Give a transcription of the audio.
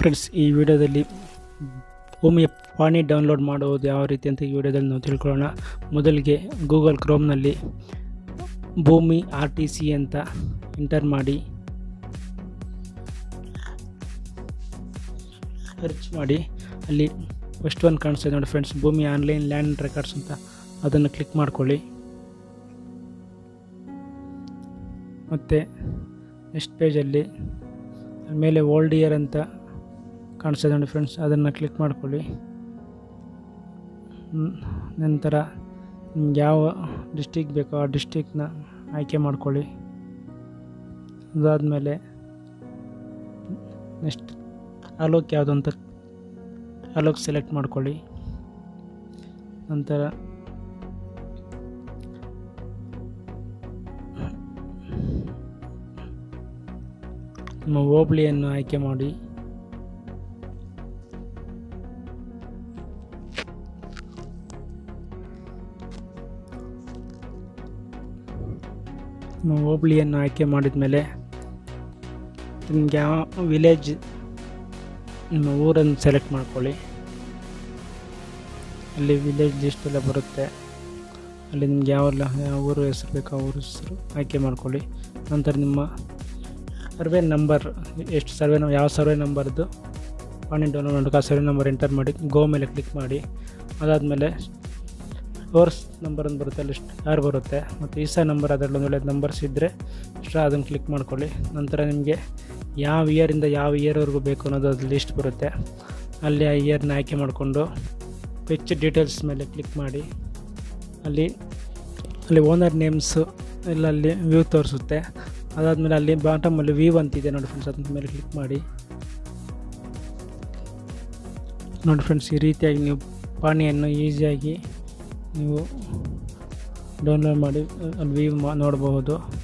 Friends ಈ ವಿಡಿಯೋದಲ್ಲಿ ಭೂಮಿಯ ಪಾಣಿ ಡೌನ್ಲೋಡ್ ಮಾಡುವುದು ಯಾವ ರೀತಿ ಅಂತ ಈ ವಿಡಿಯೋದಲ್ಲಿ ನಾವು ತಿಳ್ಕೊಳ್ಳೋಣ ಮೊದಲಿಗೆ ಗೂಗಲ್ ಕ್ರೋಮ್ನಲ್ಲಿ ಭೂಮಿ ಆರ್ ಟಿ ಸಿ ಅಂತ ಎಂಟರ್ ಮಾಡಿ ಸರ್ಚ್ ಮಾಡಿ ಅಲ್ಲಿ ಫಸ್ಟ್ ಒಂದು ಕಾಣಿಸ್ತದೆ ನೋಡಿ ಫ್ರೆಂಡ್ಸ್ ಭೂಮಿ ಆನ್ಲೈನ್ ಲ್ಯಾಂಡ್ ರೆಕಾರ್ಡ್ಸ್ ಅಂತ ಅದನ್ನು ಕ್ಲಿಕ್ ಮಾಡ್ಕೊಳ್ಳಿ ಮತ್ತು ನೆಕ್ಸ್ಟ್ ಪೇಜಲ್ಲಿ ಮೇಲೆ ಓಲ್ಡ್ ಇಯರ್ ಅಂತ ಕಾಣಿಸ್ತದೆ ನೋಡಿ ಫ್ರೆಂಡ್ಸ್ ಅದನ್ನು ಕ್ಲಿಕ್ ಮಾಡ್ಕೊಳ್ಳಿ ಹ್ಮ್. ನಂತರ ನಿಮ್ಗೆ ಯಾವ ಡಿಸ್ಟಿಕ್ ಬೇಕೋ ಆ ಡಿಸ್ಟಿಕ್ನ ಆಯ್ಕೆ ಮಾಡ್ಕೊಳ್ಳಿ ಅದಾದಮೇಲೆ ನೆಕ್ಸ್ಟ್ ತಾಲೂಕು ಯಾವುದು ಅಂತ ತಾಲೂಕು ಸೆಲೆಕ್ಟ್ ಮಾಡ್ಕೊಳ್ಳಿ ನಂತರ ನಿಮ್ಮ ಹೋಬಳಿಯನ್ನು ಆಯ್ಕೆ ಮಾಡಿ ನಿಮ್ಮ ಹೋಬಳಿಯನ್ನು ಆಯ್ಕೆ ಮಾಡಿದ ಮೇಲೆ ನಿಮಗೆ ಯಾವ ವಿಲೇಜ್ ನಿಮ್ಮ ಊರನ್ನು ಸೆಲೆಕ್ಟ್ ಮಾಡ್ಕೊಳ್ಳಿ ಅಲ್ಲಿ ವಿಲೇಜ್ ಲಿಸ್ಟ್ ಎಲ್ಲ ಬರುತ್ತೆ ಅಲ್ಲಿ ನಿಮ್ಗೆ ಯಾವೆಲ್ಲ ಯಾವ ಊರು ಹೆಸರು ಬೇಕೋ ಆ ಊರ ಹೆಸರು ಆಯ್ಕೆ ಮಾಡ್ಕೊಳ್ಳಿ ನಂತರ ನಿಮ್ಮ ಸರ್ವೆ ನಂಬರ್ ಎಷ್ಟು ಸರ್ವೆ ಯಾವ ಸರ್ವೆ ನಂಬರ್ದು ಪಾಣಿ ಡೌನ್ಲೋಡ್ ಮಾಡಬೇಕು ಆ ಸರ್ವೆ ನಂಬರ್ ಎಂಟರ್ ಮಾಡಿ ಗೋ ಮೇಲೆ ಕ್ಲಿಕ್ ಮಾಡಿ ಅದಾದಮೇಲೆ ಸೋರ್ಸ್ ನಂಬರ್ ಅಂತ ಬರುತ್ತೆ ಅಲ್ಲಿ ಸ್ಟಾರ್ ಬರುತ್ತೆ ಮತ್ತು ಈಸಾ ನಂಬರ್ ಅದರಲ್ಲಿ ಒಂದು ಒಳ್ಳೆ ನಂಬರ್ಸ್ ಇದ್ದರೆ ಸ್ಟಾ ಅದನ್ನು ಕ್ಲಿಕ್ ಮಾಡ್ಕೊಳ್ಳಿ ನಂತರ ನಿಮಗೆ ಯಾವ ಇಯರಿಂದ ಯಾವ ಇಯರ್ವರೆಗೂ ಬೇಕು ಅನ್ನೋದು ಅದು ಲಿಸ್ಟ್ ಬರುತ್ತೆ ಅಲ್ಲಿ ಆ ಇಯರ್ನ ಆಯ್ಕೆ ಮಾಡಿಕೊಂಡು ಪೆಚ್ ಡೀಟೇಲ್ಸ್ ಮೇಲೆ ಕ್ಲಿಕ್ ಮಾಡಿ ಅಲ್ಲಿ ಅಲ್ಲಿ ಓನರ್ ನೇಮ್ಸು ಎಲ್ಲ ಅಲ್ಲಿ ವ್ಯೂ ತೋರಿಸುತ್ತೆ ಅದಾದಮೇಲೆ ಅಲ್ಲಿ ಬಾಟಮಲ್ಲಿ ವ್ಯೂ ಅಂತಿದೆ ನೋಡಿ ಫ್ರೆಂಡ್ಸ್ ಅದ್ರ ಮೇಲೆ ಕ್ಲಿಕ್ ಮಾಡಿ ನೋಡಿ ಫ್ರೆಂಡ್ಸ್ ಈ ರೀತಿಯಾಗಿ ನೀವು ಪಾಣಿಯನ್ನು ಈಸಿಯಾಗಿ ನೀವು ಡೌನ್ಲೋಡ್ ಮಾಡಿ ಅಲ್ಲಿ ವ್ಯೂ ಮಾ ನೋಡಬಹುದು